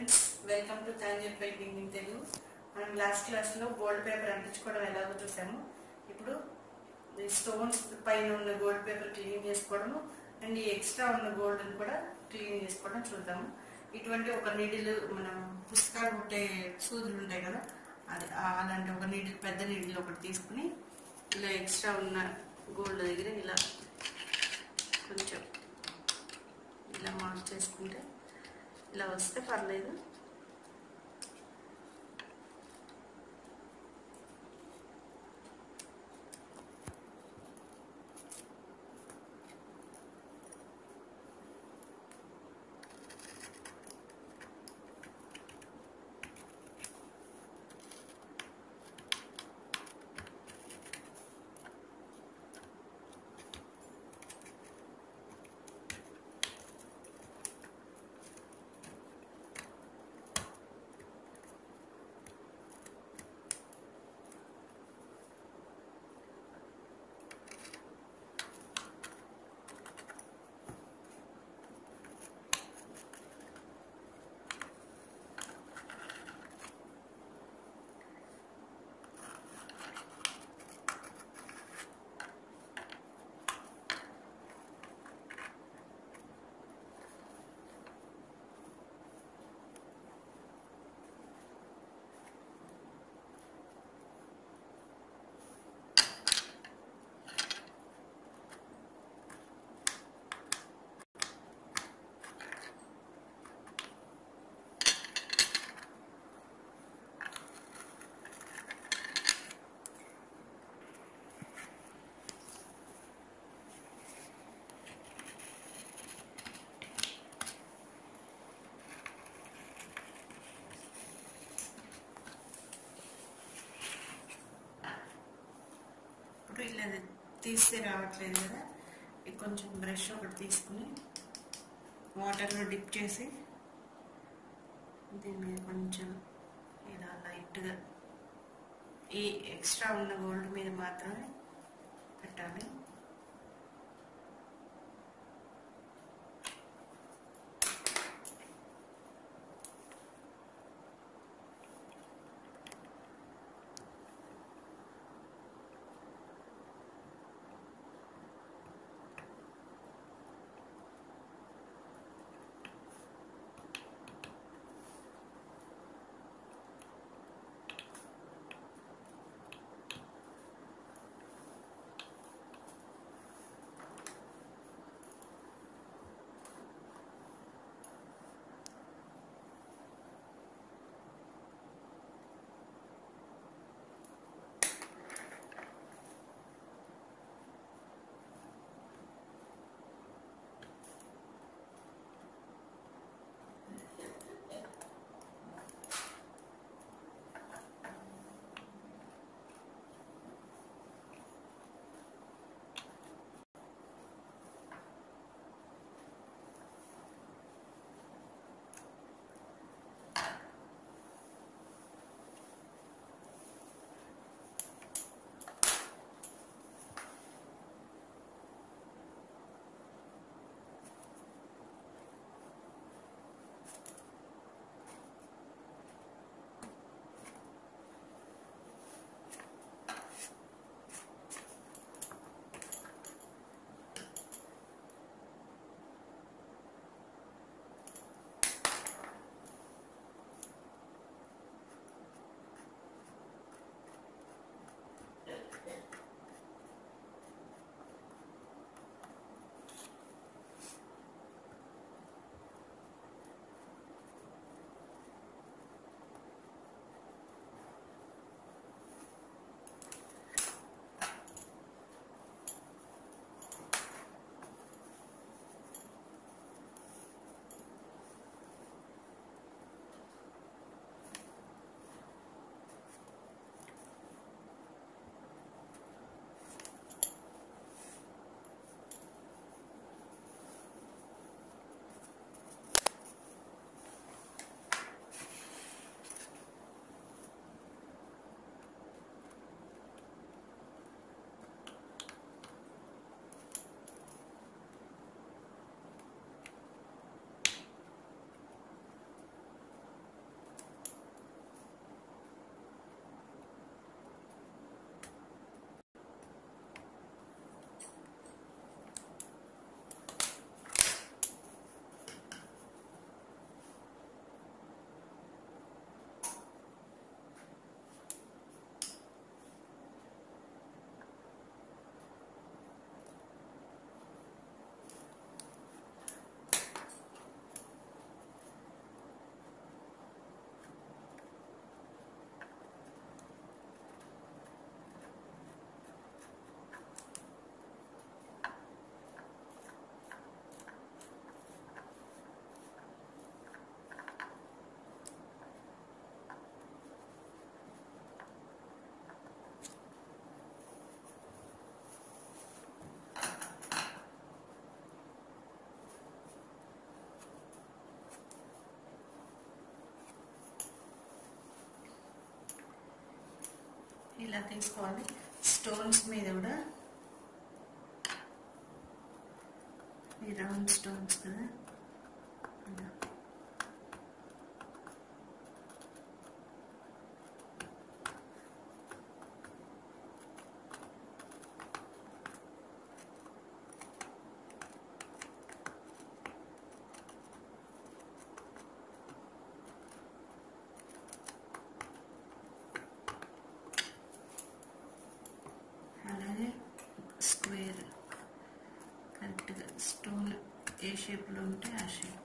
friends welcome to Tanjore painting in Telugu మనం last క్లాస్లో gold paper అంటించుకోవడం ఎలాగో చూసాము ఇప్పుడు ఈ స్టోన్స్ పైన ఉన్న గోల్డ్ పేపర్ క్లీన్ చేసుకోవడము అండ్ ఈ ఎక్స్ట్రా ఉన్న గోల్డ్ని కూడా క్లీన్ చేసుకోవడం చూద్దాము ఇటువంటి ఒక నీడిల్ మనం పుస్తకాలు కుట్టే సూదులు ఉంటాయి కదా అది ఆ- అలాంటి ఒక నీడిల్ పెద్ద నీడిల్ ఒకటి తీసుకుని ఇలా ఎక్స్ట్రా ఉన్న గోల్డ్ దగ్గర ఇలా కొంచెం ఇలా మార్క్ చేసుకుంటే ఇలా వస్తే పర్లేదు ఇప్పుడు ఇలా తీస్తే రావట్లేదు కదా ఇది కొంచెం బ్రష్ ఒకటి తీసుకుని వాటర్లో డిప్ చేసి దీని మీద కొంచెం ఇలా లైట్గా ఈ ఎక్స్ట్రా ఉన్న గోల్డ్ మీద మాత్రమే పెట్టాలి ఇలా తీసుకోవాలి స్టోన్స్ మీద కూడా ఈ రౌండ్ స్టోన్స్ కదా అలా అలాగే స్క్వేర్ కరెక్ట్గా స్టోన్ ఏ షేప్లో ఉంటే ఆ షేప్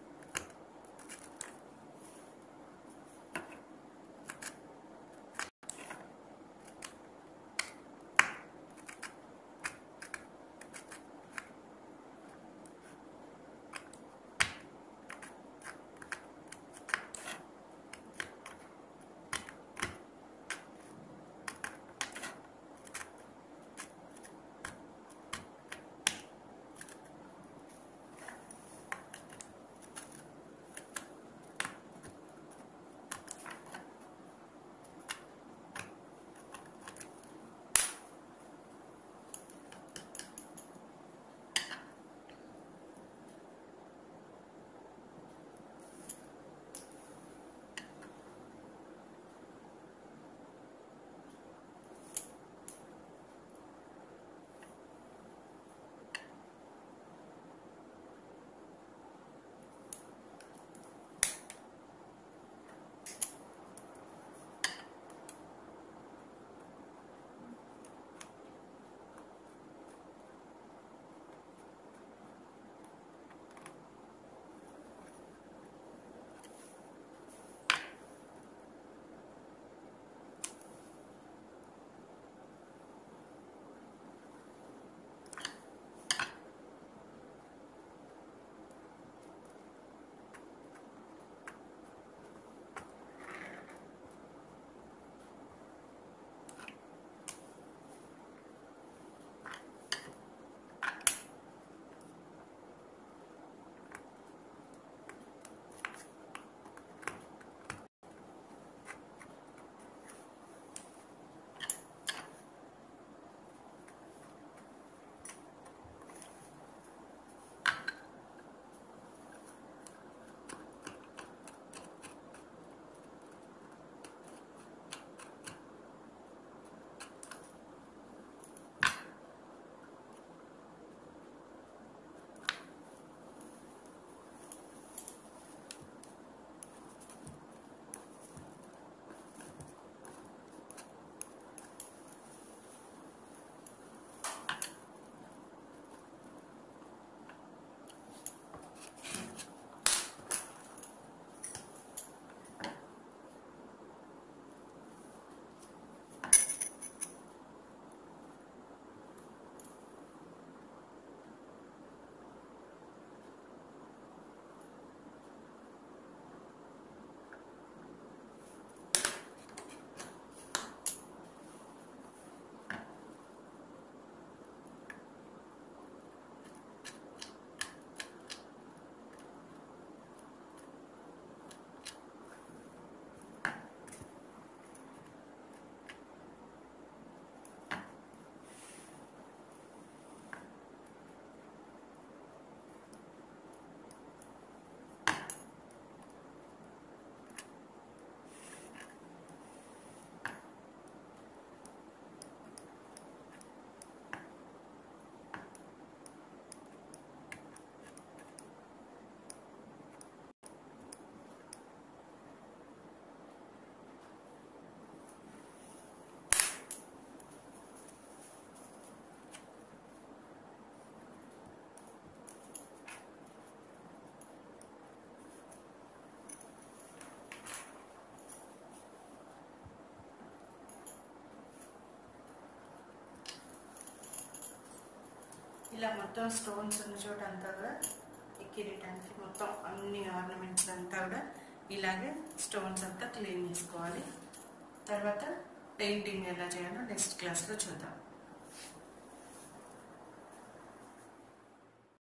ఇలా మొత్తం స్టోన్స్ ఉన్న చోట అంతా కూడా ఈ కిరీటానికి మొత్తం అన్ని ఆర్నమెంట్స్ అంతా కూడా ఇలాగే స్టోన్స్ అంతా క్లీన్ చేసుకోవాలి తర్వాత పెయింటింగ్ ఎలా చేయాలో నెక్స్ట్ క్లాస్లో చూద్దాం